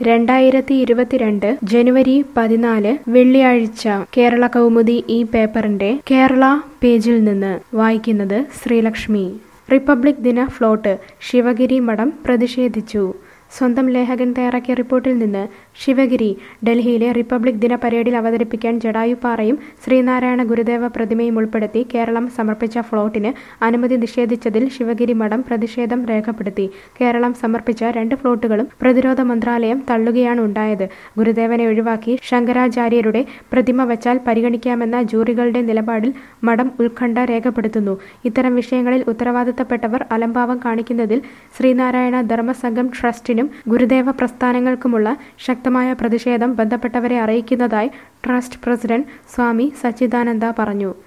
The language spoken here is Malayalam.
രണ്ടായിരത്തി ഇരുപത്തിരണ്ട് ജനുവരി പതിനാല് വെള്ളിയാഴ്ച കേരള കൗമുദി ഈ പേപ്പറിന്റെ കേരള പേജിൽ നിന്ന് വായിക്കുന്നത് ശ്രീലക്ഷ്മി റിപ്പബ്ലിക് ദിന ഫ്ലോട്ട് ശിവഗിരി മഠം പ്രതിഷേധിച്ചു സ്വന്തം ലേഖകൻ തയ്യാറാക്കിയ റിപ്പോർട്ടിൽ നിന്ന് ശിവഗിരി ഡൽഹിയിലെ റിപ്പബ്ലിക് ദിന പരേഡിൽ അവതരിപ്പിക്കാൻ ജഡായുപ്പാറയും ശ്രീനാരായണ ഗുരുദേവ പ്രതിമയും ഉൾപ്പെടുത്തി കേരളം സമർപ്പിച്ച ഫ്ലോട്ടിന് അനുമതി നിഷേധിച്ചതിൽ ശിവഗിരി മഠം പ്രതിഷേധം രേഖപ്പെടുത്തി കേരളം സമർപ്പിച്ച രണ്ട് ഫ്ലോട്ടുകളും പ്രതിരോധ മന്ത്രാലയം തള്ളുകയാണ് ഉണ്ടായത് ഗുരുദേവനെ ഒഴിവാക്കി ശങ്കരാചാര്യരുടെ പ്രതിമ വച്ചാൽ പരിഗണിക്കാമെന്ന ജൂറികളുടെ നിലപാടിൽ മഠം ഉത്കണ്ഠ രേഖപ്പെടുത്തുന്നു ഇത്തരം വിഷയങ്ങളിൽ ഉത്തരവാദിത്തപ്പെട്ടവർ അലംഭാവം കാണിക്കുന്നതിൽ ശ്രീനാരായണ ധർമ്മസംഘം ട്രസ്റ്റിനും ഗുരുദേവ പ്രസ്ഥാനങ്ങൾക്കുമുള്ള ശക്തമായ പ്രതിഷേധം ബന്ധപ്പെട്ടവരെ അറിയിക്കുന്നതായി ട്രസ്റ്റ് പ്രസിഡന്റ് സ്വാമി സച്ചിദാനന്ദ പറഞ്ഞു